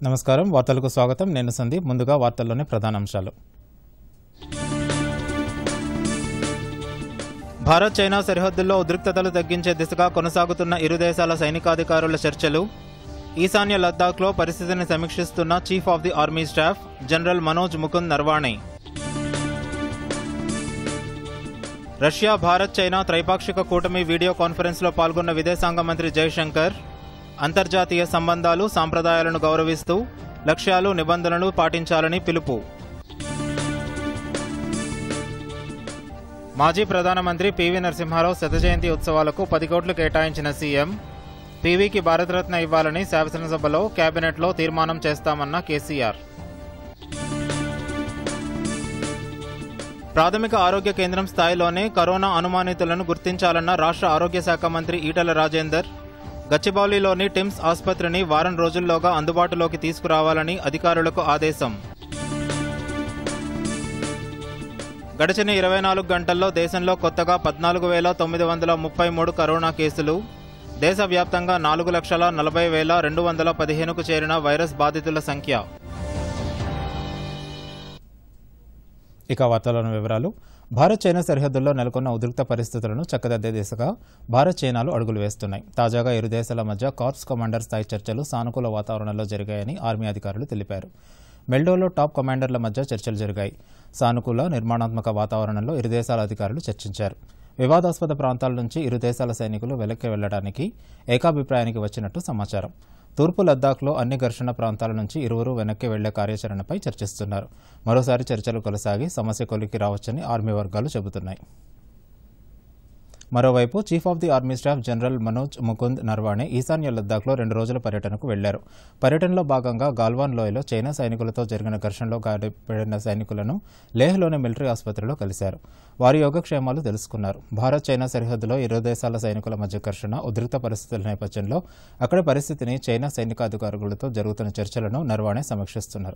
నమస్కారం వార్తలకు స్వాగతం నేను సందీప్ ముందుగా వార్తల్లోని ప్రధానాంశాలు భారత్ చైనా సరిహద్దుల్లో ఉద్రిక్తతలు తగ్గించే దిశగా కొనసాగుతున్న ఇరు దేశాల సైనికాధికారుల చర్చలు ఈశాన్య లద్దాఖ్లో పరిస్థితిని సమీక్షిస్తున్న chief of the army staff general Manoj Mukund Naravane Russia Bharat China త్రైపాక్షిక కూటమి వీడియో కాన్ఫరెన్స్లో పాల్గొన్న విదేశాంగ మంత్రి జయశంకర్ అంతర్జాతీయ సంబంధాలు సాంప్రదాయాలను గౌరవిస్తూ లక్ష్యాలు నిబంధనలు పాటించాలని పిలుపు మాజీ ప్రధానమంత్రి పివి నరసింహారావు శత జయంతి ఉత్సవాలకు పది కోట్లు కేటాయించిన సీఎం పివికి భారతరత్న ఇవ్వాలని శాసనసభలో కేబినెట్లో తీర్మానం చేస్తామన్న కేసీఆర్ ప్రాథమిక ఆరోగ్య కేంద్రం స్థాయిలోనే కరోనా అనుమానితులను గుర్తించాలన్న రాష్ట్ర ఆరోగ్య శాఖ మంత్రి ఈటల రాజేందర్ గచ్చిబౌలిలోని టిమ్స్ ఆసుపత్రిని వారం రోజుల్లోగా అందుబాటులోకి తీసుకురావాలని అధికారులకు ఆదేశం గడిచిన ఇరవై నాలుగు గంటల్లో దేశంలో కొత్తగా పద్నాలుగు వేల తొమ్మిది వందల ముప్పై మూడు కరోనా కేసులు దేశవ్యాప్తంగా నాలుగు లక్షల నలభై వేల రెండు వందల పదిహేనుకు చేరిన వైరస్ బాధితుల సంఖ్య ఇక వార్తలోని వివరాలు భారత్ చైనా సరిహద్దుల్లో నెలకొన్న ఉద్రిక్త పరిస్థితులను చక్కదిద్దే దిశగా భారత్ చైనాలు అడుగులు వేస్తున్నాయి తాజాగా ఇరు దేశాల మధ్య కార్ప్స్ కమాండర్ స్థాయి చర్చలు సానుకూల వాతావరణంలో జరిగాయని ఆర్మీ అధికారులు తెలిపారు మెల్డోలో టాప్ కమాండర్ల మధ్య చర్చలు జరిగాయి సానుకూల నిర్మాణాత్మక వాతావరణంలో ఇరు దేశాల అధికారులు చర్చించారు వివాదాస్పద ప్రాంతాల నుంచి ఇరు దేశాల సైనికులు వెనక్కి వెళ్లడానికి ఏకాభిప్రాయానికి వచ్చినట్టు సమాచారం తూర్పు లద్దాఖ్లో అన్ని ఘర్షణ ప్రాంతాల నుంచి ఇరువురు వెనక్కి వెళ్లే కార్యాచరణపై చర్చిస్తున్నారు మరోసారి చర్చలు కొనసాగి సమస్య కొలికి రావచ్చని ఆర్మీ వర్గాలు చెబుతున్నాయి మరోవైపు chief of the army staff general Manoj Mukund Naravane ఈశాన్య లద్దాఖ్లో రెండు రోజుల పర్యటనకు వెళ్లారు పర్యటనలో భాగంగా గాల్వాన్ లోయలో చైనా సైనికులతో జరిగిన ఘర్షణలో గాయపడిన సైనికులను లేహ్లోని మిలిటరీ ఆసుపత్రిలో కలిశారు వారి యోగక్షేమాలు తెలుసుకున్నారు భారత్ చైనా సరిహద్దులో ఇరు దేశాల సైనికుల మధ్య ఘర్షణ ఉద్రిక్త పరిస్థితుల నేపథ్యంలో అక్కడి పరిస్థితిని చైనా సైనికాధికారులతో జరుగుతున్న చర్చలను నర్వాణే సమీక్షిస్తున్నారు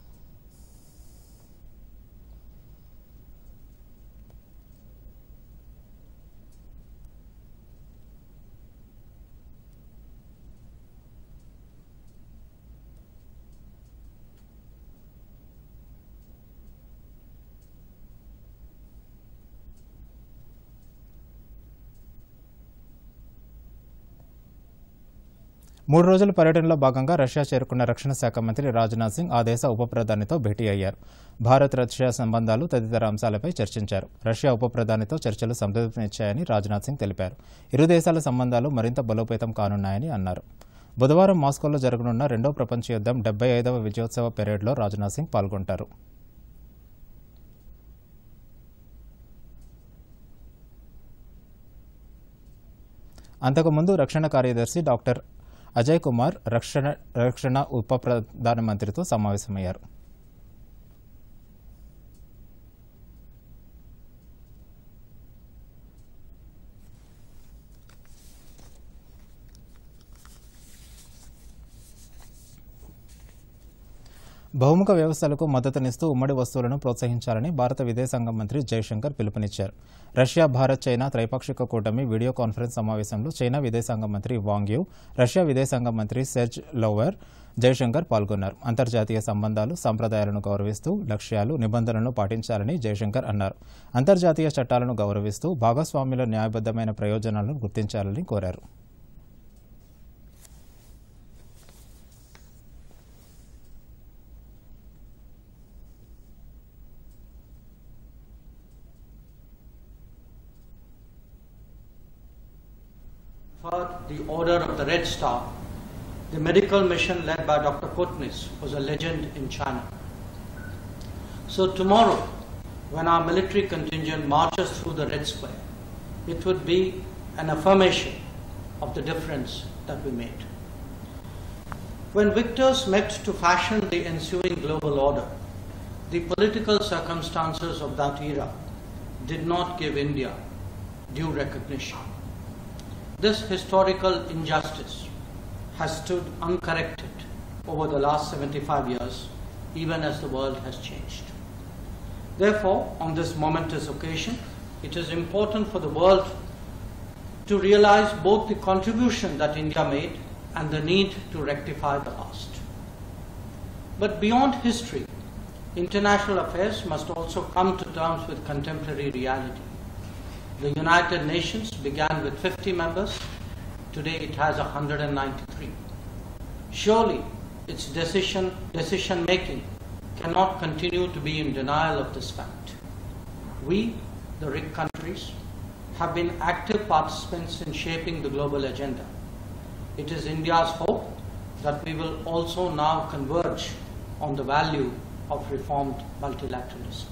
మూడు రోజుల పర్యటనలో భాగంగా రష్యా చేరుకున్న రక్షణ శాఖ మంత్రి రాజ్నాథ్ సింగ్ ఆ దేశ ఉప ప్రధానితో భేటీ అయ్యారు భారత్ రష్యా సంబంధాలు తదితర అంశాలపై చర్చించారు రష్యా ఉప ప్రధానితో చర్చలు సంతృప్తినిచ్చాయని రాజ్నాథ్ సింగ్ తెలిపారు ఇరు దేశాల సంబంధాలు మరింత బలోపేతం కానున్నాయని అన్నారు బుధవారం మాస్కోలో జరగనున్న రెండో ప్రపంచ యుద్ధం డెబ్బై ఐదవ విజయోత్సవ పెరేడ్లో రాజ్నాథ్ సింగ్ పాల్గొంటారు అంతకుముందు రక్షణ కార్యదర్శి డాక్టర్ అజయ్ కుమార్ రక్షణ రక్షణ ఉప ప్రధానమంత్రితో సమావేశమయ్యారు బహుముఖ వ్యవస్థలకు మద్దతునిస్తూ ఉమ్మడి వస్తువులను ప్రోత్సహించాలని భారత విదేశాంగ మంత్రి జయశంకర్ పిలుపునిచ్చారు రష్యా భారత్ చైనా త్రైపాక్షిక కూటమి వీడియో కాన్ఫరెన్స్ సమావేశంలో చైనా విదేశాంగ మంత్రి వాంగ్యూ రష్యా విదేశాంగ మంత్రి సెర్జ్ లోవర్ జయశంకర్ పాల్గొన్నారు అంతర్జాతీయ సంబంధాలు సంప్రదాయాలను గౌరవిస్తూ లక్ష్యాలు నిబంధనలను పాటించాలని జయశంకర్ అన్నారు అంతర్జాతీయ చట్టాలను గౌరవిస్తూ భాగస్వామ్యుల న్యాయబద్దమైన ప్రయోజనాలను గుర్తించాలని కోరారు For the Order of the Red Star, the medical mission led by Dr. Kotnis was a legend in China. So tomorrow, when our military contingent marches through the Red Square, it would be an affirmation of the difference that we made. When victors met to fashion the ensuing global order, the political circumstances of that era did not give India due recognition. This historical injustice has stood uncorrected over the last 75 years, even as the world has changed. Therefore, on this momentous occasion, it is important for the world to realize both the contribution that India made and the need to rectify the past. But beyond history, international affairs must also come to terms with contemporary reality. The United Nations began with 50 members, today it has 193. Surely its decision, decision making cannot continue to be in denial of this fact. We, the RIC countries, have been active participants in shaping the global agenda. It is India's hope that we will also now converge on the value of reformed multilateralism.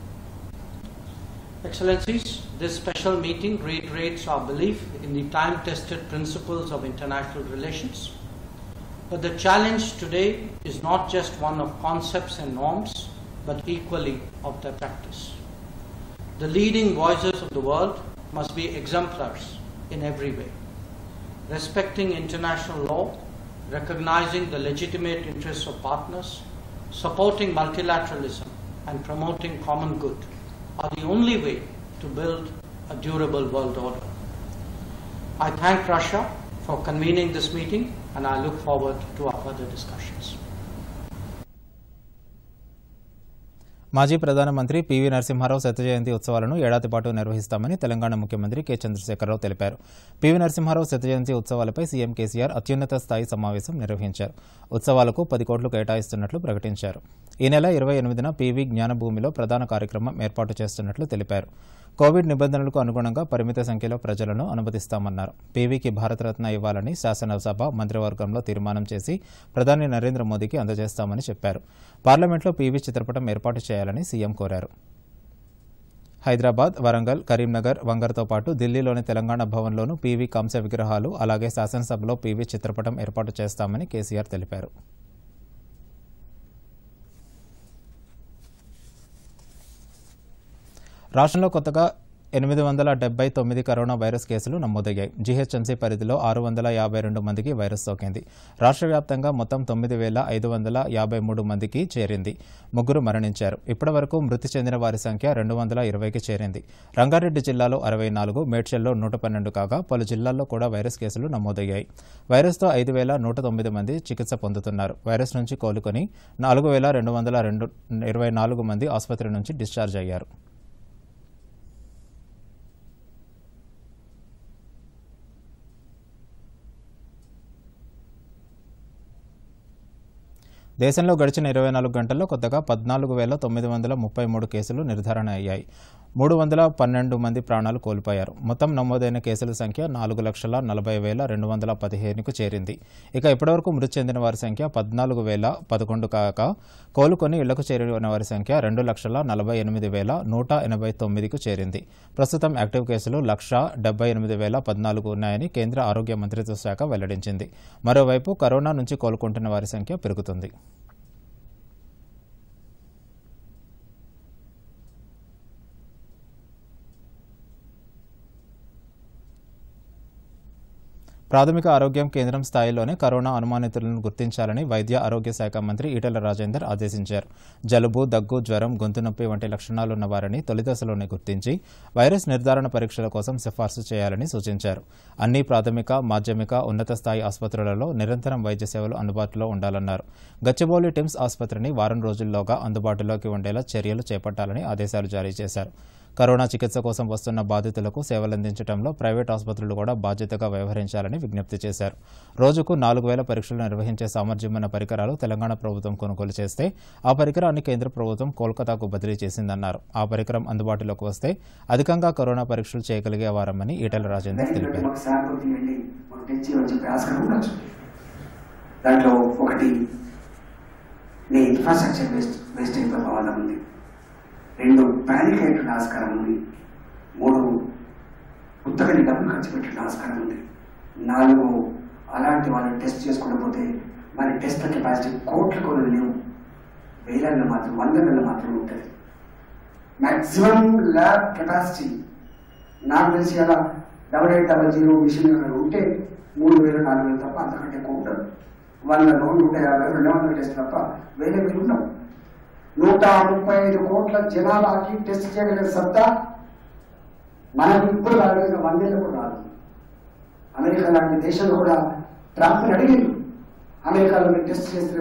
Excellencies, this special meeting reiterates our belief in the time tested principles of international relations. But the challenge today is not just one of concepts and norms, but equally of their practice. The leading voices of the world must be exemplars in every way, respecting international law, recognizing the legitimate interests of partners, supporting multilateralism, and promoting common good are the only way to build a durable world order. I thank Russia for convening this meeting and I look forward to our further discussions. మాజీ ప్రధానమంత్రి PV Narasimha Rao శత జయంతి ఉత్సవాలను ఏడాది పాటు నిర్వహిస్తామని తెలంగాణ ముఖ్యమంత్రి K Chandrashekar Rao తెలిపారు PV Narasimha Rao శత జయంతి ఉత్సవాలపై సీఎం కేసీఆర్ అత్యున్నత స్థాయి సమావేశం నిర్వహించారు ఉత్సవాలకు పది కోట్లు కేటాయిస్తున్నట్లు ప్రకటించారు ఈ నెల ఇరవై ఎనిమిదిన పివి జ్ఞానభూమిలో ప్రధాన కార్యక్రమం ఏర్పాటు చేస్తున్నట్లు తెలిపారు కోవిడ్ నిబంధనలకు అనుగుణంగా పరిమిత సంఖ్యలో ప్రజలను అనుమతిస్తామన్నారు పీవీకి భారతరత్న ఇవ్వాలని శాసనసభ మంత్రివర్గంలో తీర్మానం చేసి ప్రధాని నరేంద్ర మోదీకి అందజేస్తామని చెప్పారు పార్లమెంట్లో పీవీ చిత్రపటం ఏర్పాటు చేయాలని సీఎం కోరారు హైదరాబాద్ వరంగల్ కరీంనగర్ వంగర్తో పాటు ఢిల్లీలోని తెలంగాణ భవన్లోనూ పీవీ కాంస్య విగ్రహాలు అలాగే శాసనసభలో పీవీ చిత్రపటం ఏర్పాటు చేస్తామని కేసీఆర్ తెలిపారు రాష్ట్రంలో కొత్తగా ఎనిమిది వందల డెబ్బై తొమ్మిది కరోనా వైరస్ కేసులు నమోదయ్యాయి జీహెచ్ఎంసీ పరిధిలో ఆరు వందల యాభై రెండు మందికి వైరస్ సోకింది రాష్ట్ర వ్యాప్తంగా మొత్తం తొమ్మిది వేల ఐదు వందల యాభై మూడు మందికి చేరింది ముగ్గురు మరణించారు ఇప్పటి వరకు మృతి చెందిన వారి సంఖ్య రెండు వందల ఇరవైకి చేరింది రంగారెడ్డి జిల్లాలో అరవై నాలుగు మేడ్చల్లో నూట పన్నెండు కాగా పలు జిల్లాల్లో కూడా వైరస్ కేసులు నమోదయ్యాయి వైరస్తో ఐదు వేల నూట తొమ్మిది మంది చికిత్స పొందుతున్నారు వైరస్ నుంచి కోలుకొని నాలుగు వేల రెండు వందల రెండు ఇరవై నాలుగు మంది ఆసుపత్రి నుంచి డిశ్చార్జ్ అయ్యారు దేశంలో గడిచిన ఇరవై నాలుగు గంటల్లో కొత్తగా పద్నాలుగు వేల తొమ్మిది వందల ముప్పై మూడు కేసులు నిర్ధారణ అయ్యాయి మూడు వందల పన్నెండు మంది ప్రాణాలు కోల్పోయారు మొత్తం నమోదైన కేసుల సంఖ్య నాలుగు లక్షల నలభై వేల రెండు వందల పదిహేనుకు చేరింది ఇక ఇప్పటివరకు మృతి చెందిన వారి సంఖ్య పద్నాలుగు వేల పదకొండు కాక కోలుకొని ఇళ్లకు చేరిన వారి సంఖ్య రెండు లక్షల నలభై ఎనిమిది వేల నూట ఎనభై తొమ్మిదికు చేరింది ప్రస్తుతం యాక్టివ్ కేసులు లక్ష డెబ్బై ఎనిమిది వేల పద్నాలుగు ఉన్నాయని కేంద్ర ఆరోగ్య మంత్రిత్వ శాఖ వెల్లడించింది మరోవైపు కరోనా నుంచి కోలుకుంటున్న వారి సంఖ్య పెరుగుతుంది ప్రాథమిక ఆరోగ్యం కేంద్రం స్థాయిలోనే కరోనా అనుమానితులను గుర్తించాలని వైద్య ఆరోగ్య శాఖ మంత్రి ఈటెల రాజేందర్ ఆదేశించారు జలుబు దగ్గు జ్వరం గొంతు నొప్పి వంటి లక్షణాలున్న వారిని తొలి దశలోనే గుర్తించి వైరస్ నిర్ధారణ పరీక్షల కోసం సిఫార్సు చేయాలని సూచించారు అన్ని ప్రాథమిక మాధ్యమిక ఉన్నత స్థాయి ఆసుపత్రులలో నిరంతరం వైద్య సేవలు అందుబాటులో ఉండాలన్నారు గచ్చిబౌలి టిమ్స్ ఆసుపత్రిని వారం రోజుల్లోగా అందుబాటులోకి ఉండేలా చర్యలు చేపట్టాలని ఆదేశాలు జారీ చేశారు కరోనా చికిత్స కోసం వస్తున్న బాధితులకు సేవలందించడంలో ప్రైవేట్ ఆసుపత్రులు కూడా బాధ్యతగా వ్యవహరించాలని విజ్ఞప్తి చేశారు రోజుకు నాలుగు వేల పరీక్షలు నిర్వహించే సామర్థ్యమున్న పరికరాలు తెలంగాణ ప్రభుత్వం కొనుగోలు చేస్తే ఆ పరికరాన్ని కేంద్ర ప్రభుత్వం కోల్కతాకు బదిలీ చేసిందన్నారు ఆ పరికరం అందుబాటులోకి వస్తే అధికంగా కరోనా పరీక్షలు చేయగలిగేవారమని ఈటెల రాజేందర్ తెలిపారు మాకు శాంపుల్ తీయండి మాకు తెచ్చి అని చెప్పి ఆస్కారం ఉండొచ్చు దాంట్లో ఒకటి మీ ఇన్ఫ్రాస్ట్రక్చర్ వేస్ట్ వేస్టేజ్ ప్రమాదం ఉంది రెండు ప్యానిక్ అయ్యేటువంటి ఆస్కారం ఉంది మూడు ఉత్తగని డబ్బులు ఖర్చు పెట్టే ఆస్కారం ఉంది నాలుగు అలాంటి వాళ్ళని టెస్ట్ చేసుకుంటూ పోతే మన టెస్ట్ కెపాసిటీ కోట్ల కొలు లేవు వేలల్లో మాత్రం వందలలో మాత్రం ఉంటుంది మ్యాక్సిమం ల్యాబ్ కెపాసిటీ నాకు తెలిసి అలా double eight double zero machine ఉంటే మూడు వేలు నాలుగు వేలు తప్ప అంతకంటే ఎక్కువ ఉండదు వందలు నూట యాభై రెండు వందల టెస్ట్ తప్ప వేరే వేలు ఉండవు నూట ముప్పై ఐదు కోట్ల జనాభాకి టెస్ట్ చేయగలిగిన సత్తా మనకి ఇప్పుడు రాగలిగిన వందేళ్ళు కూడా రాదు అమెరికా లాంటి దేశంలో కూడా ట్రంప్ని అడిగింది అమెరికాలో మీరు టెస్ట్ చేస్తున్నామని చెప్పి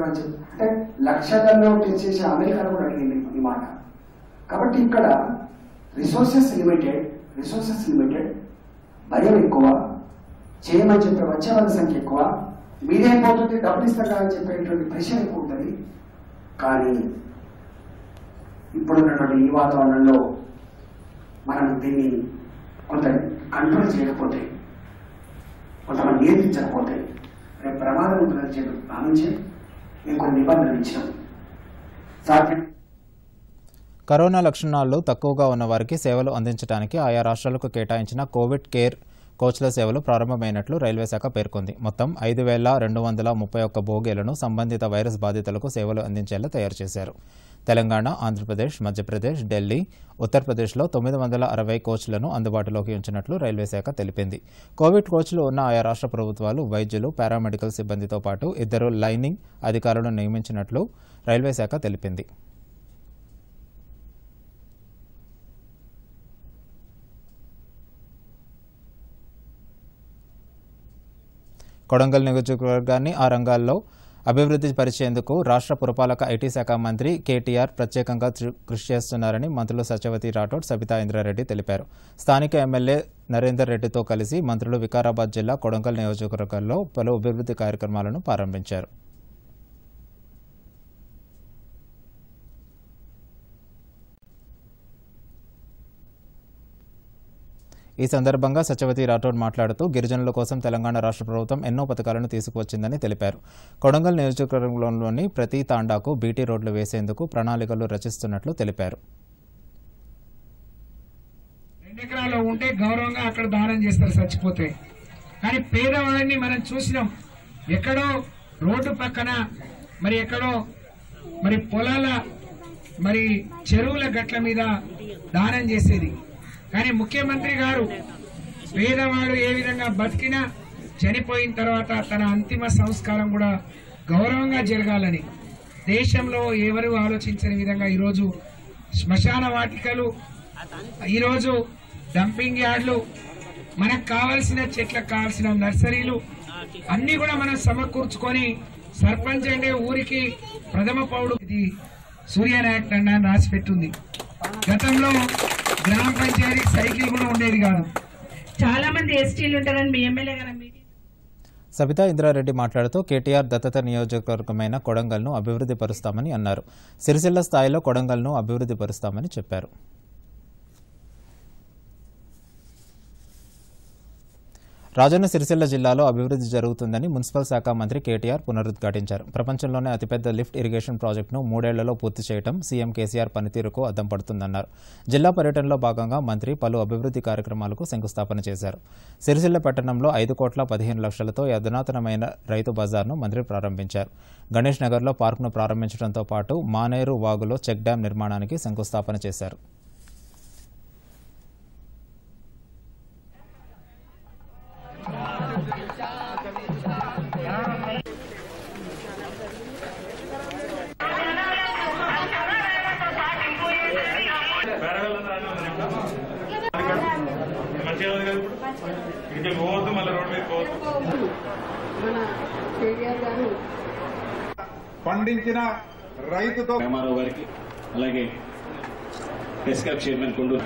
అంటే లక్షలలో తెచ్చేసి అమెరికాలో కూడా అడిగింది ఈ మాట కాబట్టి ఇక్కడ రిసోర్సెస్ లిమిటెడ్ రిసోర్సెస్ లిమిటెడ్ భయం ఎక్కువ చేయమని చెప్పే వచ్చే వాళ్ళ సంఖ్య ఎక్కువ మీరేం పోతుంది డబ్బులు ఇస్తాం కదా అని చెప్పేటువంటి ప్రెషర్ ఎక్కువ ఉంటుంది కానీ ఇప్పుడున్నటువంటి ఈ వాతావరణంలో మనం దీన్ని కొంత కంట్రోల్ చేయకపోతే కొంతమంది నియంత్రించకపోతే రేపు ప్రమాదం ఉంటుందని చెప్పి భావించి మేము కొన్ని నిబంధనలు ఇచ్చినాం సాధ్యం కరోనా లక్షణాలు తక్కువగా ఉన్న వారికి సేవలు అందించడానికి ఆయా రాష్ట్రాలకు కేటాయించిన కోవిడ్ కేర్ కోచ్ల సేవలు ప్రారంభమైనట్లు రైల్వే శాఖ పేర్కొంది మొత్తం ఐదు వేల రెండు వందల ముప్పై ఒక్క బోగీలను సంబంధిత వైరస్ బాధితులకు సేవలు అందించేలా తయారు చేశారు తెలంగాణ ఆంధ్రప్రదేశ్ మధ్యప్రదేశ్ ఢిల్లీ ఉత్తరప్రదేశ్లో తొమ్మిది వందల అరవై కోచ్లను అందుబాటులోకి ఉంచినట్లు రైల్వే శాఖ తెలిపింది కోవిడ్ కోచ్లు ఉన్న ఆయా రాష్ట్ర ప్రభుత్వాలు వైద్యులు పారామెడికల్ సిబ్బందితో పాటు ఇద్దరు లైనింగ్ అధికారులను నియమించినట్లు రైల్వే శాఖ తెలిపింది కొడంగల్ నియోజకవర్గాన్ని ఆ రంగాల్లో అభివృద్ధి పరిచేందుకు రాష్ట్ర పురపాలక ఐటీ శాఖ మంత్రి కేటీఆర్ ప్రత్యేకంగా తృ- కృషి చేస్తున్నారని మంత్రులు సత్యవతి రాఠోడ్ సబితా ఇంద్రారెడ్డి తెలిపారు స్థానిక ఎమ్మెల్యే నరేందర్ రెడ్డితో కలిసి మంత్రులు వికారాబాద్ జిల్లా కొడంగల్ నియోజకవర్గంలో పలు అభివృద్ధి కార్యక్రమాలను ప్రారంభించారు ఈ సందర్భంగా సత్యవతి రాఠోడ్ మాట్లాడుతూ గిరిజనుల కోసం తెలంగాణ రాష్ట్ర ప్రభుత్వం ఎన్నో పథకాలను తీసుకువచ్చిందని తెలిపారు కొడంగల్ నియోజకవర్గంలోని ప్రతి తాండాకు బీటీ రోడ్లు వేసేందుకు ప్రణాళికలు రచిస్తున్నట్లు తెలిపారు రెండు ఎకరాలు ఉంటే గౌరవంగా అక్కడ దానం చేస్తారు చచ్చిపోతే కానీ పేదవాడిని మనం చూసినాం ఎక్కడో రోడ్డు పక్కన మరి ఎక్కడో మరి పొలాల మరి చెరువుల గట్ల మీద దానం చేసేది కానీ ముఖ్యమంత్రి గారు పేదవాడు ఏ విధంగా బతికినా చనిపోయిన తర్వాత తన అంతిమ సంస్కారం కూడా గౌరవంగా జరగాలని దేశంలో ఎవరు ఆలోచించని విధంగా ఈరోజు శ్మశాన వాటికలు ఈరోజు డంపింగ్ యార్డ్లు మనకు కావాల్సిన చెట్లకు కావాల్సిన నర్సరీలు అన్ని కూడా మనం సమకూర్చుకొని సర్పంచ్ అంటే ఊరికి ప్రథమ పౌడు ఇది సూర్యనాయక్ తండా అని రాసి పెట్టుంది గతంలో గ్రామ పంచాయతీ సైకిల్ కూడా ఉండేది కాదు చాలా మంది ఎస్టీలు ఉంటారని మీ ఎమ్మెల్యే గారు మీటింగ్ సబితా ఇంద్రారెడ్డి మాట్లాడుతూ కేటీఆర్ దత్తత నియోజకవర్గమైన కొడంగల్ను అభివృద్ధి పరుస్తామని అన్నారు సిరిసిల్ల స్థాయిలో కొడంగల్ను అభివృద్ధి పరుస్తామని చెప్పారు రాజన్న సిరిసిల్ల జిల్లాలో అభివృద్ధి జరుగుతుందని మున్సిపల్ శాఖ మంత్రి కేటీఆర్ పునరుద్ఘాటించారు ప్రపంచంలోనే అతిపెద్ద లిఫ్ట్ ఇరిగేషన్ ప్రాజెక్టును మూడేళ్లలో పూర్తి చేయడం సీఎం కేసీఆర్ పనితీరుకు అద్దం పడుతుందన్నారు జిల్లా పర్యటనలో భాగంగా మంత్రి పలు అభివృద్ధి కార్యక్రమాలకు శంకుస్థాపన చేశారు సిరిసిల్ల పట్టణంలో ఐదు కోట్ల పదిహేను లక్షలతో ఈ అధునాతనమైన రైతు బజార్ను మంత్రి ప్రారంభించారు గణేష్ నగర్లో పార్కును ప్రారంభించడంతో పాటు మానేరు వాగులో చెక్ డ్యాం నిర్మాణానికి శంకుస్థాపన చేశారు మంచిగా ఉంది కదా ఇప్పుడు ఇక్కడికి పోవద్దు మళ్ళీ రోడ్ మీద పోవద్దు పండించిన రైతుతో రామారావు గారికి అలాగే ఎస్కాప్ చైర్మన్ కొండూరు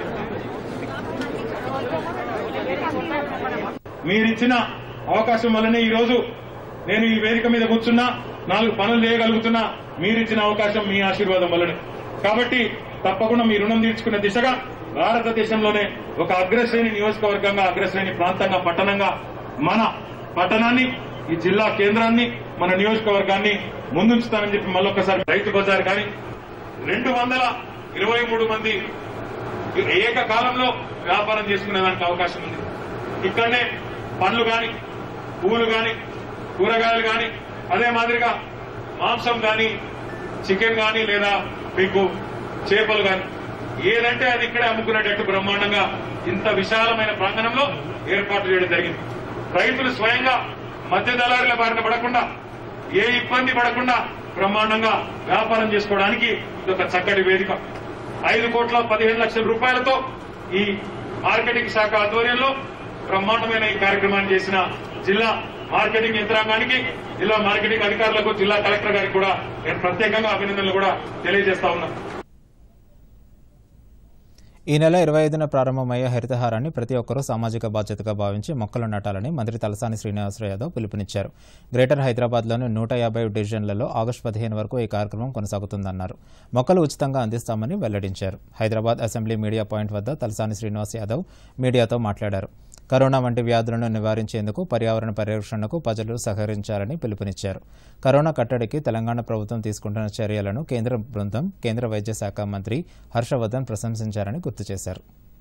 మీరిచ్చిన అవకాశం వల్లనే ఈ రోజు నేను ఈ వేదిక మీద కూర్చున్నా నాలుగు పనులు చేయగలుగుతున్నా మీరిచ్చిన అవకాశం మీ ఆశీర్వాదం వల్లనే కాబట్టి తప్పకుండా మీ రుణం తీర్చుకునే దిశగా భారతదేశంలోనే ఒక అగ్రశ్రేణి నియోజకవర్గంగా అగ్రశ్రేణి ప్రాంతంగా పట్టణంగా మన పట్టణాన్ని ఈ జిల్లా కేంద్రాన్ని మన నియోజకవర్గాన్ని ముందుంచుతానని చెప్పి మళ్ళొక్కసారి రైతు బజార్ కానీ రెండు వందల ఇరవై మూడు మంది ఏకకాలంలో వ్యాపారం చేసుకునే దానికి అవకాశం ఉంది ఇక్కడనే పండ్లు గాని పువ్వులు గాని కూరగాయలు గాని అదే మాదిరిగా మాంసం గాని చికెన్ గాని లేదా మీకు చేపలు గాని ఏదంటే అది ఇక్కడే అమ్ముకునేటట్టు బ్రహ్మాండంగా ఇంత విశాలమైన ప్రాంగణంలో ఏర్పాటు చేయడం జరిగింది రైతులు స్వయంగా మధ్య దళారుల బారిన పడకుండా ఏ ఇబ్బంది పడకుండా బ్రహ్మాండంగా వ్యాపారం చేసుకోవడానికి ఇది ఒక చక్కటి వేదిక ఐదు కోట్ల పదిహేను లక్షల రూపాయలతో ఈ మార్కెటింగ్ శాఖ ఆధ్వర్యంలో బ్రహ్మాండమైన ఈ కార్యక్రమాన్ని చేసిన జిల్లా మార్కెటింగ్ యంత్రాంగానికి జిల్లా మార్కెటింగ్ అధికారులకు జిల్లా కలెక్టర్ గారికి కూడా నేను ప్రత్యేకంగా అభినందనలు కూడా తెలియజేస్తా ఉన్నాను ఈ నెల ఇరవై ఐదున ప్రారంభమయ్యే హరితహారాన్ని ప్రతి ఒక్కరూ సామాజిక బాధ్యతగా భావించి మొక్కలు నాటాలని మంత్రి తలసాని శ్రీనివాసరావు యాదవ్ పిలుపునిచ్చారు గ్రేటర్ హైదరాబాద్లోని నూట యాభై డివిజన్లలో ఆగస్టు పదిహేను వరకు ఈ కార్యక్రమం కొనసాగుతుందన్నారు మొక్కలు ఉచితంగా అందిస్తామని వెల్లడించారు హైదరాబాద్ అసెంబ్లీ మీడియా పాయింట్ వద్ద తలసాని శ్రీనివాస్ యాదవ్ మీడియాతో మాట్లాడారు కరోనా వంటి వ్యాధులను నివారించేందుకు పర్యావరణ పరిరక్షణకు ప్రజలు సహకరించాలని పిలుపునిచ్చారు కరోనా కట్టడికి తెలంగాణ ప్రభుత్వం తీసుకుంటున్న చర్యలను కేంద్ర బృందం కేంద్ర వైద్య శాఖ మంత్రి హర్షవర్ధన్ ప్రశంసించారని గుర్తు చేశారు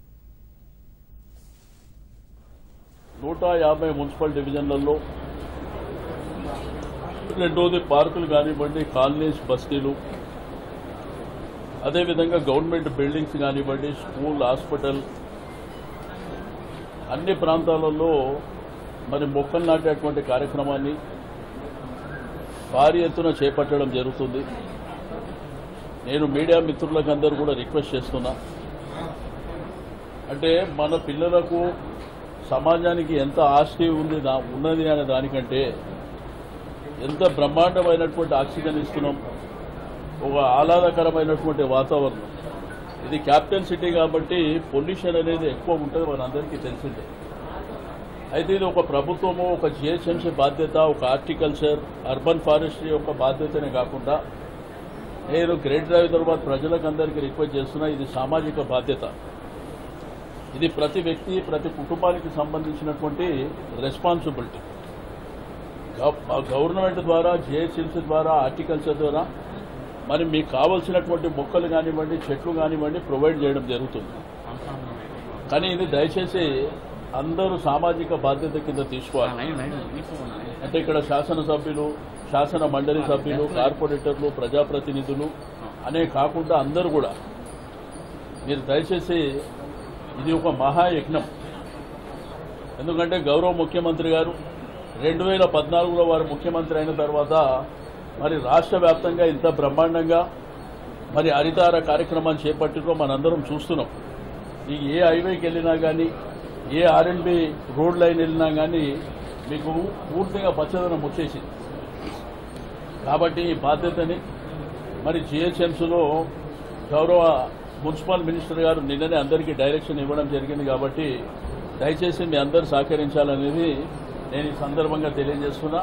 నూట యాభై మున్సిపల్ డివిజన్లలో రెండోది పార్కులు కానివ్వండి కాలనీస్ బస్తీలు అదేవిధంగా గవర్నమెంట్ బిల్డింగ్స్ కానివ్వండి స్కూల్ హాస్పిటల్ అన్ని ప్రాంతాలలో మరి మొక్కలు నాటేటువంటి కార్యక్రమాన్ని భారీ ఎత్తున చేపట్టడం జరుగుతుంది నేను మీడియా మిత్రులకు అందరూ కూడా రిక్వెస్ట్ చేస్తున్నా అంటే మన పిల్లలకు సమాజానికి ఎంత ఆస్తి ఉంది దా- ఉన్నది అనే దానికంటే ఎంత బ్రహ్మాండమైనటువంటి ఆక్సిజన్ ఇస్తున్నాం ఒక ఆహ్లాదకరమైనటువంటి వాతావరణం ఇది క్యాపిటల్ సిటీ కాబట్టి పొల్యూషన్ అనేది ఎక్కువ ఉంటుంది మనందరికీ తెలిసిందే అయితే ఇది ఒక ప్రభుత్వము ఒక జిహెచ్ఎంసీ బాధ్యత ఒక హార్టికల్చర్ అర్బన్ ఫారెస్ట్రీ యొక్క బాధ్యతనే కాకుండా నేను గ్రేటర్ హైదరాబాద్ ప్రజలకు అందరికీ రిక్వెస్ట్ చేస్తున్నా ఇది సామాజిక బాధ్యత ఇది ప్రతి వ్యక్తి ప్రతి కుటుంబానికి సంబంధించినటువంటి రెస్పాన్సిబిలిటీ గవ- గవర్నమెంట్ ద్వారా జిహెచ్ఎంసీ ద్వారా హార్టికల్చర్ ద్వారా మరి మీకు కావలసినటువంటి మొక్కలు కానివ్వండి చెట్లు కానివ్వండి ప్రొవైడ్ చేయడం జరుగుతుంది కానీ ఇది దయచేసి అందరూ సామాజిక బాధ్యత కింద తీసుకోవాలి అంటే ఇక్కడ శాసనసభ్యులు శాసన మండలి సభ్యులు కార్పొరేటర్లు ప్రజాప్రతినిధులు అనే కాకుండా అందరూ కూడా మీరు దయచేసి ఇది ఒక మహాయజ్ఞం ఎందుకంటే గౌరవ ముఖ్యమంత్రి గారు రెండు వేల పద్నాలుగులో వారు ముఖ్యమంత్రి అయిన తర్వాత మరి రాష్ట్ర వ్యాప్తంగా ఇంత బ్రహ్మాండంగా మరి హరితార కార్యక్రమాన్ని చేపట్టినో మనందరం చూస్తున్నాం ఈ ఏ హైవేకి వెళ్ళినా కానీ ఏ ఆర్ఎండ్బి రోడ్ లైన్ వెళ్ళినా కానీ మీకు పూర్తిగా పచ్చదనం వచ్చేసింది కాబట్టి ఈ బాధ్యతని మరి జిహెచ్ఎంసీలో గౌరవ మున్సిపల్ మినిస్టర్ గారు నిన్ననే అందరికీ డైరెక్షన్ ఇవ్వడం జరిగింది కాబట్టి దయచేసి మీ అందరూ సహకరించాలనేది నేను ఈ సందర్భంగా తెలియజేస్తున్నా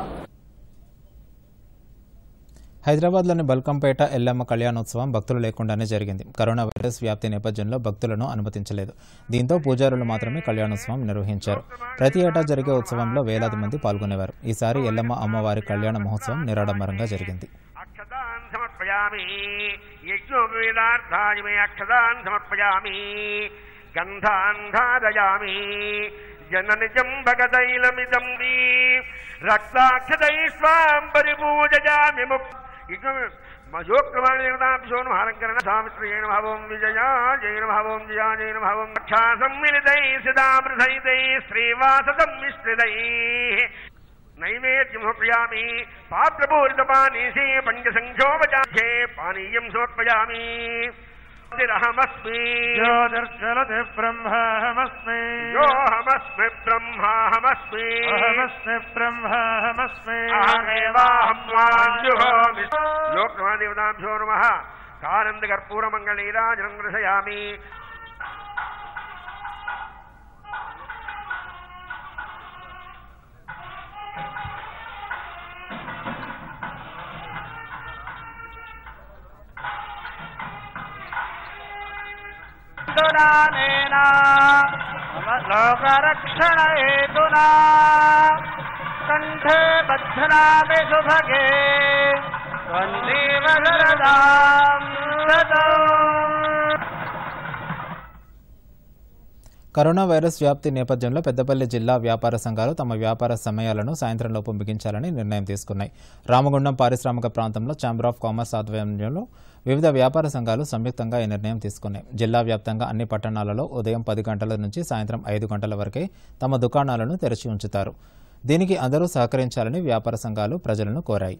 హైదరాబాద్లోని బల్కంపేట ఎల్లమ్మ కళ్యాణోత్సవం భక్తులు లేకుండానే జరిగింది కరోనా వైరస్ వ్యాప్తి నేపథ్యంలో భక్తులను అనుమతించలేదు దీంతో పూజారులు మాత్రమే కళ్యాణోత్సవం నిర్వహించారు ప్రతి ఏటా జరిగే ఉత్సవంలో వేలాది మంది పాల్గొనేవారు ఈసారి ఎల్లమ్మ అమ్మవారి కళ్యాణ మహోత్సవం నిరాడంబరంగా జరిగింది అక్షతాన్ సమర్పయామి యజ్ఞోపవేదార్థాయ మే అక్షతాన్ సమర్పయామి గంధాన్ ధారయామి జననిజం భగతైలమిదం వీ రక్తాక్షతై స్వాం పరిపూజయామి ముక్ మజోక్రమాణేవతాభ్యో మహాలంకరణ సామిత్రయేణ భావం విజయా జైన భావం జయా జైన భావం రక్షా సమ్మిలితై సిదామృతైతై శ్రీవాసతం మిశ్రితై నైవేద్యం సమర్పయామి పాత్రపూరితపానీసే పంచసంఖ్యోపచాఖ్యే పానీయం సమర్పయామి అహమస్మి జ్యోతిర్జలతి బ్రహ్మాహమస్మి యోహమస్మి బ్రహ్మాహమస్మి అహమస్మి బ్రహ్మాహమస్మి అహమేవాహం వాయుహోమి లోక్రమాదేవతాభ్యో నమ కానంద కర్పూర మంగళీరాజనం దర్శయామి దురానేనా లోకరక్షణ హేతునా కంఠే బధ్నామి సుభగే వందేవ శరదాం సదం కరోనా వైరస్ వ్యాప్తి నేపథ్యంలో పెద్దపల్లి జిల్లా వ్యాపార సంఘాలు తమ వ్యాపార సమయాలను సాయంత్రంలోపు ముగించాలని నిర్ణయం తీసుకున్నాయి రామగుండం పారిశ్రామిక ప్రాంతంలో ఛాంబర్ ఆఫ్ కామర్స్ ఆధ్వర్యంలో వివిధ వ్యాపార సంఘాలు సంయుక్తంగా ఈ నిర్ణయం తీసుకున్నాయి జిల్లా వ్యాప్తంగా అన్ని పట్టణాలలో ఉదయం పది గంటల నుంచి సాయంత్రం ఐదు గంటల వరకే తమ దుకాణాలను తెరిచి ఉంచుతారు దీనికి అందరూ సహకరించాలని వ్యాపార సంఘాలు ప్రజలను కోరాయి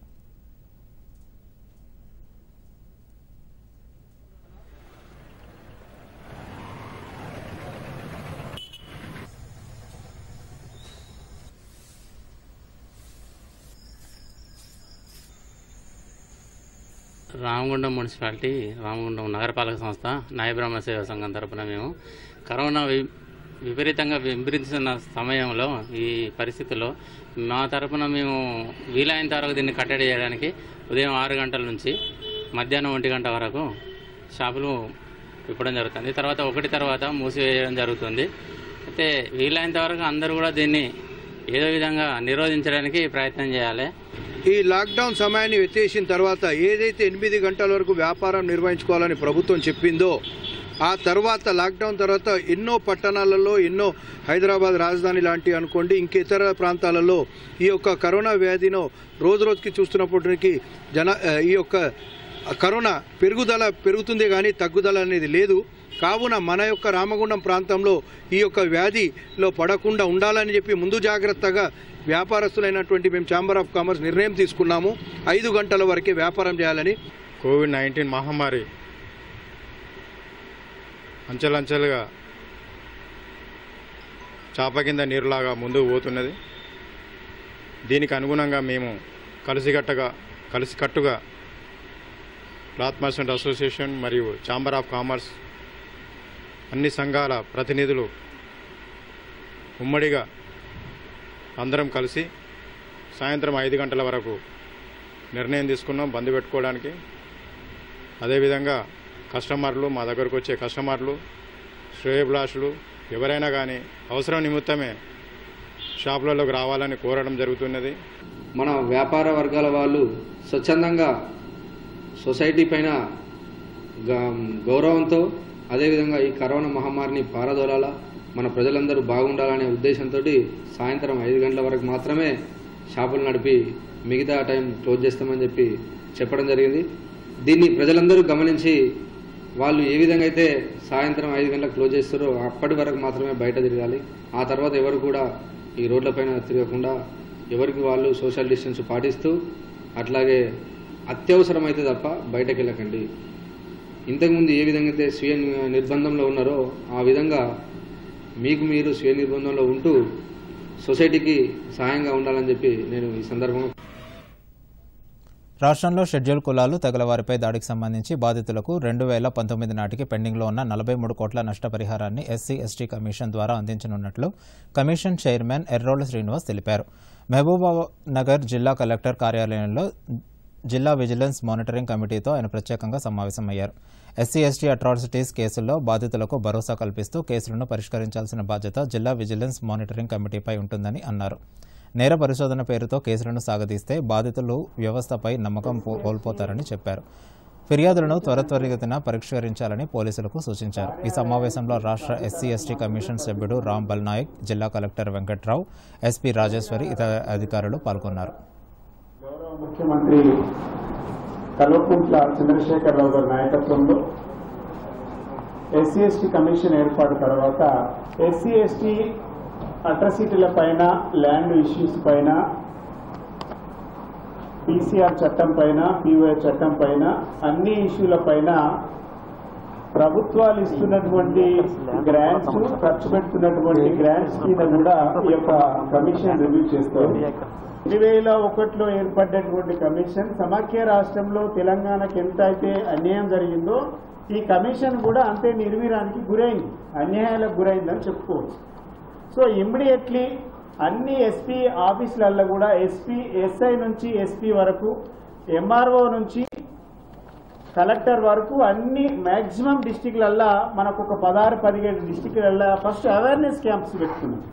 రామగుండం మున్సిపాలిటీ రామగుండం నగరపాలక సంస్థ న్యాయబ్రహ్మ సేవా సంఘం తరపున మేము కరోనా వి విపరీతంగా వింబరించిన సమయంలో ఈ పరిస్థితుల్లో మా తరపున మేము వీలైనంత వరకు దీన్ని కట్టడి చేయడానికి ఉదయం ఆరు గంటల నుంచి మధ్యాహ్నం ఒంటి గంట వరకు షాపులు ఇవ్వడం జరుగుతుంది తర్వాత ఒకటి తర్వాత మూసివేయడం జరుగుతుంది అయితే వీలైనంత వరకు అందరూ కూడా దీన్ని ఏదో విధంగా నిరోధించడానికి ప్రయత్నం చేయాలి ఈ లాక్డౌన్ సమయాన్ని ఎత్తేసిన తర్వాత ఏదైతే ఎనిమిది గంటల వరకు వ్యాపారం నిర్వహించుకోవాలని ప్రభుత్వం చెప్పిందో ఆ తర్వాత లాక్డౌన్ తర్వాత ఎన్నో పట్టణాలలో ఎన్నో హైదరాబాద్ రాజధాని లాంటి అనుకోండి ఇంకేతర ప్రాంతాలలో ఈ యొక్క కరోనా వ్యాధిను రోజు రోజుకి చూస్తున్నప్పటికీ జన ఈ యొక్క కరోనా పెరుగుదల పెరుగుతుంది కానీ తగ్గుదల అనేది లేదు కావున మన యొక్క రామగుండం ప్రాంతంలో ఈ యొక్క వ్యాధిలో పడకుండా ఉండాలని చెప్పి ముందు జాగ్రత్తగా వ్యాపారస్తులైనటువంటి మేము ఛాంబర్ ఆఫ్ కామర్స్ నిర్ణయం తీసుకున్నాము ఐదు గంటల వరకే వ్యాపారం చేయాలని కోవిడ్ నైన్టీన్ మహమ్మారి అంచెలంచెలుగా చాప కింద నీరులాగా ముందుకు పోతున్నది దీనికి అనుగుణంగా మేము కలిసికట్టగా కలిసికట్టుగా క్లాత్ మర్చెంట్ అసోసియేషన్ మరియు ఛాంబర్ ఆఫ్ కామర్స్ అన్ని సంఘాల ప్రతినిధులు ఉమ్మడిగా అందరం కలిసి సాయంత్రం ఐదు గంటల వరకు నిర్ణయం తీసుకున్నాం బంద్ పెట్టుకోవడానికి అదేవిధంగా కస్టమర్లు మా దగ్గరకు వచ్చే కస్టమర్లు శ్రేయభిలాషులు ఎవరైనా కానీ అవసరం నిమిత్తమే షాపులలోకి రావాలని కోరడం జరుగుతున్నది మన వ్యాపార వర్గాల వాళ్ళు స్వచ్ఛందంగా సొసైటీ పైన గ- గౌరవంతో అదేవిధంగా ఈ కరోనా మహమ్మారిని పారదోలాలా మన ప్రజలందరూ బాగుండాలనే ఉద్దేశంతో సాయంత్రం ఐదు గంటల వరకు మాత్రమే షాపులు నడిపి మిగతా టైం క్లోజ్ చేస్తామని చెప్పి చెప్పడం జరిగింది దీన్ని ప్రజలందరూ గమనించి వాళ్ళు ఏ విధంగా అయితే సాయంత్రం ఐదు గంటలకు క్లోజ్ చేస్తారో అప్పటి వరకు మాత్రమే బయట తిరగాలి ఆ తర్వాత ఎవరు కూడా ఈ రోడ్లపైన తిరగకుండా ఎవరికి వాళ్ళు సోషల్ డిస్టెన్స్ పాటిస్తూ అట్లాగే అత్యవసరమైతే తప్ప బయటకు వెళ్ళకండి ఇంతకుముందు ఏ విధంగా అయితే స్వీయ ని- నిర్బంధంలో ఉన్నారో ఆ విధంగా మీకు మీరు స్వీయ నిర్బంధంలో ఉంటూ సొసైటీకి సహాయంగా ఉండాలని చెప్పి నేను ఈ సందర్భంగా రాష్ట్రంలో షెడ్యూల్ కులాలు తెగలవారిపై దాడికి సంబంధించి బాధితులకు రెండు వేల పంతొమ్మిది నాటికి పెండింగ్లో ఉన్న నలభై మూడు కోట్ల నష్టపరిహారాన్ని ఎస్సీ ఎస్టీ కమిషన్ ద్వారా అందించనున్నట్లు కమిషన్ చైర్మన్ ఎర్రోళ్ల శ్రీనివాస్ తెలిపారు మహబూబానగర్ జిల్లా కలెక్టర్ కార్యాలయంలో జిల్లా విజిలెన్స్ మానిటరింగ్ కమిటీతో ఆయన ప్రత్యేకంగా సమావేశమయ్యారు ఎస్సీ ఎస్టీ అట్రాసిటీస్ కేసుల్లో బాధితులకు భరోసా కల్పిస్తూ కేసులను పరిష్కరించాల్సిన బాధ్యత జిల్లా విజిలెన్స్ మానిటరింగ్ కమిటీపై ఉంటుందని అన్నారు నేర పరిశోధన పేరుతో కేసులను సాగదీస్తే బాధితులు వ్యవస్థపై నమ్మకం పో- కోల్పోతారని చెప్పారు ఫిర్యాదులను త్వరత్వరిగతిన పరిష్కరించాలని పోలీసులకు సూచించారు ఈ సమావేశంలో రాష్ట్ర ఎస్సీ ఎస్టీ కమిషన్ సభ్యుడు రామ్ బల్నాయక్ జిల్లా కలెక్టర్ వెంకట్రావు ఎస్పీ రాజేశ్వరి ఇతర అధికారులు పాల్గొన్నారు ముఖ్యమంత్రి కల్వకుంట్ల చంద్రశేఖరరావు గారి నాయకత్వంలో ఎస్సీ ఎస్టీ కమిషన్ ఏర్పాటు తర్వాత ఎస్సీ ఎస్టీ అట్రసిటీల పైన ల్యాండ్ ఇష్యూస్ పైన పీసీఆర్ చట్టం పైన పీఓఏ చట్టం పైన అన్ని ఇష్యూల పైన ప్రభుత్వాలు ఇస్తున్నటువంటి గ్రాంట్స్ ఖర్చు పెడుతున్నటువంటి గ్రాంట్స్ మీద కూడా ఈ యొక్క కమిషన్ రివ్యూ చేస్తుంది రెండు వేల ఒకటిలో ఏర్పడ్డటువంటి కమిషన్ సమాఖ్య రాష్ట్రంలో తెలంగాణకి ఎంత అయితే అన్యాయం జరిగిందో ఈ కమిషన్ కూడా అంతే నిర్వీరానికి గురైంది అన్యాయాలకు గురైందని చెప్పుకోవచ్చు సో ఇమ్మీడియట్లీ అన్ని ఎస్పీ ఆఫీసులలో కూడా ఎస్పీ ఎస్ఐ నుంచి ఎస్పీ వరకు ఎంఆర్ఓ నుంచి కలెక్టర్ వరకు అన్ని మాక్సిమం డిస్టిక్లల్లా మనకు ఒక పదహారు పదిహేడు డిస్టిక్లల్లా ఫస్ట్ అవేర్నెస్ క్యాంప్స్ పెట్టుకున్నాం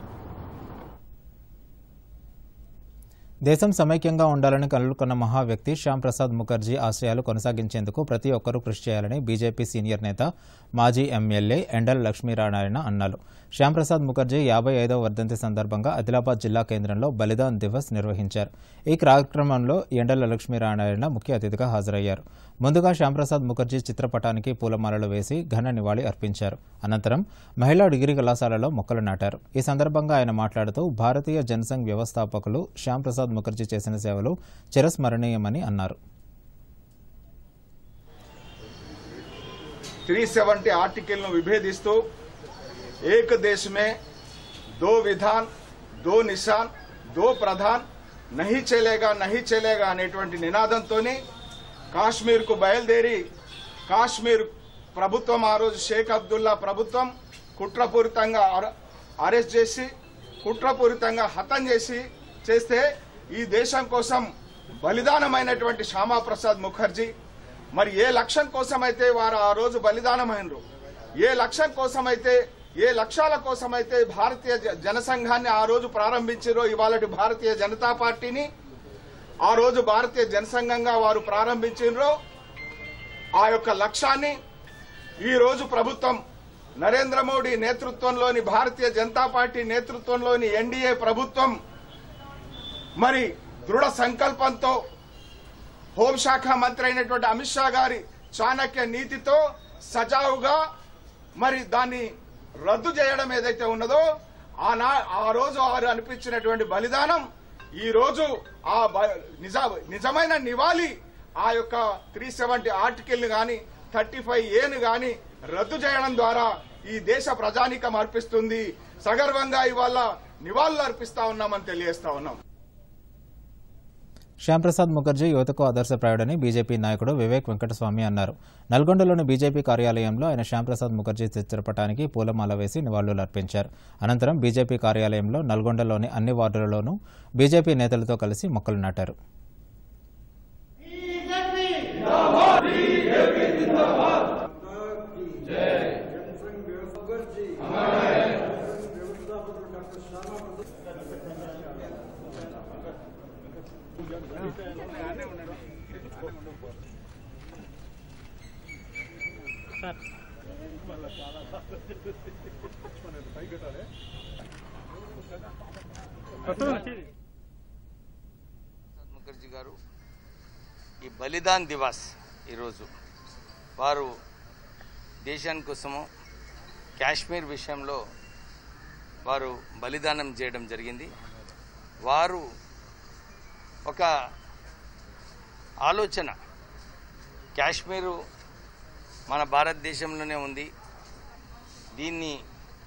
దేశం సమైక్యంగా ఉండాలని కలులుకున్న మహా వ్యక్తి శ్యామ్ ప్రసాద్ ముఖర్జీ ఆశయాలు కొనసాగించేందుకు ప్రతి ఒక్కరూ కృషి చేయాలని బీజేపీ సీనియర్ నేత మాజీ ఎమ్మెల్యే ఎండల్ లక్ష్మీనారాయణ అన్నారు శ్యామ్ ప్రసాద్ ముఖర్జీ యాభై ఐదవ వర్ధంతి సందర్భంగా ఆదిలాబాద్ జిల్లా కేంద్రంలో బలిదాన్ దివస్ నిర్వహించారు ఈ కార్యక్రమంలో ఎండల లక్ష్మీనారాయణ ముఖ్య అతిథిగా హాజరయ్యారు ముందుగా శ్యాంప్రసాద్ ముఖర్జీ చిత్రపటానికి పూలమాలలు వేసి ఘన నివాళి అర్పించారు అనంతరం మహిళా డిగ్రీ కళాశాలలో మొక్కలు నాటారు ఈ సందర్భంగా ఆయన మాట్లాడుతూ భారతీయ జనసంఘ్ వ్యవస్థాపకులు శ్యాంప్రసాద్ ముఖర్జీ చేసిన సేవలు చిరస్మరణీయమని అన్నారు త్రీ సెవెంటీ ఆర్టికల్ను విభేదిస్తూ ఏక్ దేశ్ మే దో విధాన్ దో నిశాన్ దో ప్రధాన్ నహి చెలేగా నహి చెలేగా అనేటువంటి నినాదంతోనే కాశ్మీర్కు బయలుదేరి కాశ్మీర్ ప్రభుత్వం ఆ రోజు షేక్ అబ్దుల్లా ప్రభుత్వం కుట్రపూరితంగా అర- అరెస్ట్ చేసి కుట్రపూరితంగా హతం చేసి చేస్తే ఈ దేశం కోసం బలిదానమైనటువంటి శ్యామాప్రసాద్ ముఖర్జీ మరి ఏ లక్ష్యం కోసమైతే వారు ఆ రోజు బలిదానమైనరు ఏ లక్ష్యం కోసమైతే ఏ లక్ష్యాల కోసమైతే భారతీయ జ- జనసంఘాన్ని ఆ రోజు ప్రారంభించారో ఇవాళ భారతీయ జనతా పార్టీని ఆ రోజు భారతీయ జనసంఘంగా వారు ప్రారంభించారో ఆ యొక్క లక్ష్యాన్ని ఈ రోజు ప్రభుత్వం నరేంద్ర మోడీ నేతృత్వంలోని భారతీయ జనతా పార్టీ నేతృత్వంలోని ఎన్డీఏ ప్రభుత్వం మరి దృఢ సంకల్పంతో హోంశాఖ మంత్రి అయినటువంటి అమిత్ షా గారి చాణక్య నీతితో సజావుగా మరి దాన్ని రద్దు చేయడం ఏదైతే ఉన్నదో ఆనా ఆ రోజు వారు అనిపించినటువంటి బలిదానం ఈ రోజు ఆ బ- నిజ నిజమైన నివాళి ఆ యొక్క త్రీ సెవెంటీ ఆర్టికల్ గాని థర్టీ ఫైవ్ ఏను గాని రద్దు చేయడం ద్వారా ఈ దేశ ప్రజానికం అర్పిస్తుంది సగర్వంగా ఇవాళ నివాళులు అర్పిస్తా ఉన్నామని తెలియజేస్తా ఉన్నాం శ్యాంప్రసాద్ ముఖర్జీ యువతకు ఆదర్శప్రాయుడని బీజేపీ నాయకుడు వివేక్ వెంకటస్వామి అన్నారు నల్గొండలోని బీజేపీ కార్యాలయంలో ఆయన శ్యాంప్రసాద్ ముఖర్జీ చిత్రపటానికి పూలమాల వేసి నివాళులు అర్పించారు అనంతరం బీజేపీ కార్యాలయంలో నల్గొండలోని అన్ని వార్డులలోనూ బీజేపీ నేతలతో కలిసి మొక్కలు నాటారు ముఖర్జీ గారు ఈ బలిదాన్ దివాస్ ఈరోజు వారు దేశాని కోసము కాశ్మీర్ విషయంలో వారు బలిదానం చేయడం జరిగింది వారు ఒక ఆలోచన కాశ్మీరు మన భారతదేశంలోనే ఉంది దీన్ని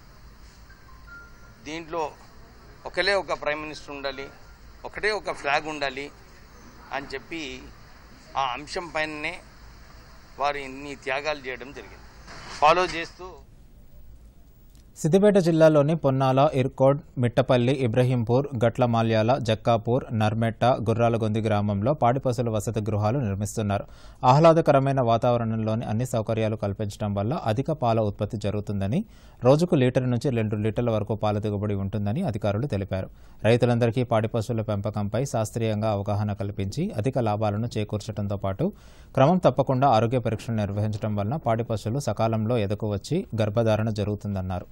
దీంట్లో ఒకలే ఒక ప్రైమ్ మినిస్టర్ ఉండాలి ఒకటే ఒక ఫ్లాగ్ ఉండాలి అని చెప్పి ఆ అంశం పైననే వారు ఇన్ని త్యాగాలు చేయడం జరిగింది ఫాలో చేస్తూ సిద్దిపేట జిల్లాలోని పొన్నాల ఇర్కోడ్ మిట్టపల్లి ఇబ్రహీంపూర్ గట్లమాల్యాల జక్కాపూర్ నర్మెట్ట గుర్రాలగొంది గ్రామంలో పాడి పశువుల వసతి గృహాలు నిర్మిస్తున్నారు ఆహ్లాదకరమైన వాతావరణంలోని అన్ని సౌకర్యాలు కల్పించడం వల్ల అధిక పాల ఉత్పత్తి జరుగుతుందని రోజుకు లీటర్ నుంచి రెండు లీటర్ల వరకు పాల దిగుబడి ఉంటుందని అధికారులు తెలిపారు రైతులందరికీ పాడి పశువుల పెంపకంపై శాస్త్రీయంగా అవగాహన కల్పించి అధిక లాభాలను చేకూర్చడంతో పాటు క్రమం తప్పకుండా ఆరోగ్య పరీక్షలు నిర్వహించడం వలన పాడి పశువులు సకాలంలో ఎదకు వచ్చి గర్భధారణ జరుగుతుందన్నారు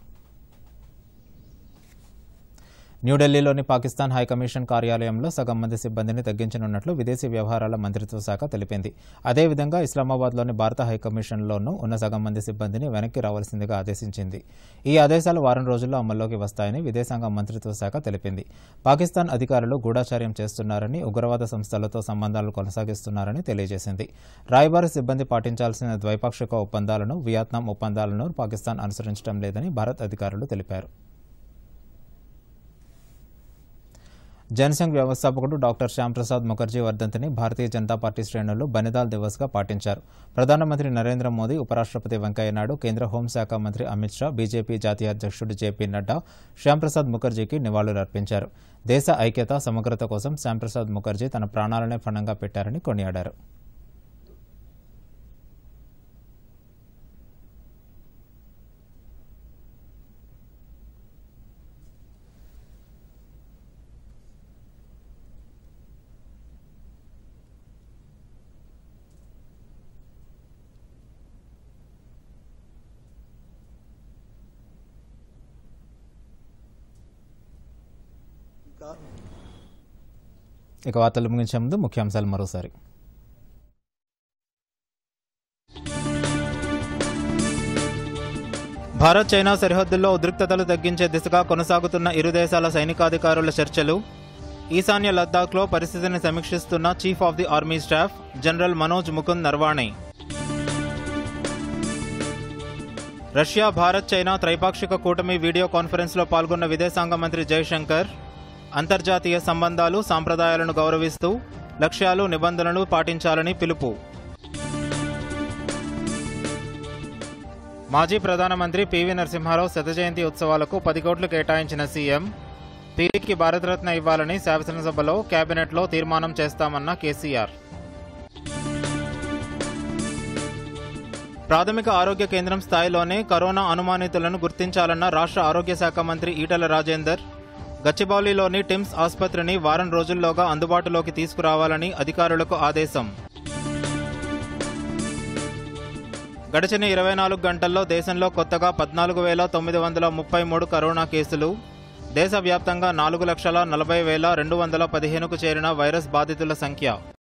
న్యూఢిల్లీలోని పాకిస్తాన్ హైకమిషన్ కార్యాలయంలో సగం మంది సిబ్బందిని తగ్గించనున్నట్లు విదేశీ వ్యవహారాల మంత్రిత్వ శాఖ తెలిపింది అదేవిధంగా ఇస్లామాబాద్లోని భారత హైకమిషన్లోనూ ఉన్న సగం మంది సిబ్బందిని వెనక్కి రావాల్సిందిగా ఆదేశించింది ఈ ఆదేశాలు వారం రోజుల్లో అమల్లోకి వస్తాయని విదేశాంగ మంత్రిత్వ శాఖ తెలిపింది పాకిస్తాన్ అధికారులు గూఢాచార్యం చేస్తున్నారని ఉగ్రవాద సంస్థలతో సంబంధాలు కొనసాగిస్తున్నారని తెలియజేసింది రాయబారి సిబ్బంది పాటించాల్సిన ద్వైపాక్షిక ఒప్పందాలను వియత్నాం ఒప్పందాలను పాకిస్తాన్ అనుసరించడం లేదని భారత్ అధికారులు తెలిపారు జనసంఘ్ వ్యవస్థాపకుడు డాక్టర్ శ్యాంప్రసాద్ ముఖర్జీ వర్ధంతిని భారతీయ జనతా పార్టీ శ్రేణులు బనిదాల్ దివస్గా పాటించారు ప్రధానమంత్రి నరేంద్ర మోదీ ఉపరాష్ట్రపతి వెంకయ్యనాయుడు కేంద్ర హోంశాఖ మంత్రి అమిత్ షా బీజేపీ జాతీయ అధ్యక్షుడు జేపీ నడ్డా శ్యాంప్రసాద్ ముఖర్జీకి నివాళులర్పించారు దేశ ఐక్యత సమగ్రత కోసం శ్యాంప్రసాద్ ముఖర్జీ తన ప్రాణాలనే ఫణంగా పెట్టారని కొనియాడారు ఇక వార్తలు ముగించే ముందు ముఖ్యాంశాలు మరోసారి భారత్ చైనా సరిహద్దుల్లో ఉద్రిక్తతలు తగ్గించే దిశగా కొనసాగుతున్న ఇరు దేశాల సైనికాధికారుల చర్చలు ఈశాన్య లద్దాఖ్లో పరిస్థితిని సమీక్షిస్తున్న chief of the army staff general Manoj Mukund Naravane Russia Bharat China త్రైపాక్షిక కూటమి వీడియో కాన్ఫరెన్స్లో పాల్గొన్న విదేశాంగ మంత్రి జయశంకర్ అంతర్జాతీయ సంబంధాలు సాంప్రదాయాలను గౌరవిస్తూ లక్ష్యాలు నిబంధనలు పాటించాలని పిలుపు మాజీ ప్రధానమంత్రి పివి నరసింహారావు శత జయంతి ఉత్సవాలకు పది కోట్లు కేటాయించిన సీఎం పివికి భారతరత్న ఇవ్వాలని శాసనసభలో కేబినెట్లో తీర్మానం చేస్తామన్న కేసీఆర్ ప్రాథమిక ఆరోగ్య కేంద్రం స్థాయిలోనే కరోనా అనుమానితులను గుర్తించాలన్న రాష్ట్ర ఆరోగ్య శాఖ మంత్రి ఈటల రాజేందర్ గచ్చిబౌలిలోని టిమ్స్ ఆసుపత్రిని వారం రోజుల్లోగా అందుబాటులోకి తీసుకురావాలని అధికారులకు ఆదేశం గడిచిన ఇరవై నాలుగు గంటల్లో దేశంలో కొత్తగా పద్నాలుగు వేల తొమ్మిది వందల ముప్పై మూడు కరోనా కేసులు దేశవ్యాప్తంగా నాలుగు లక్షల నలభై వేల రెండు వందల పదిహేనుకు చేరిన వైరస్ బాధితుల సంఖ్య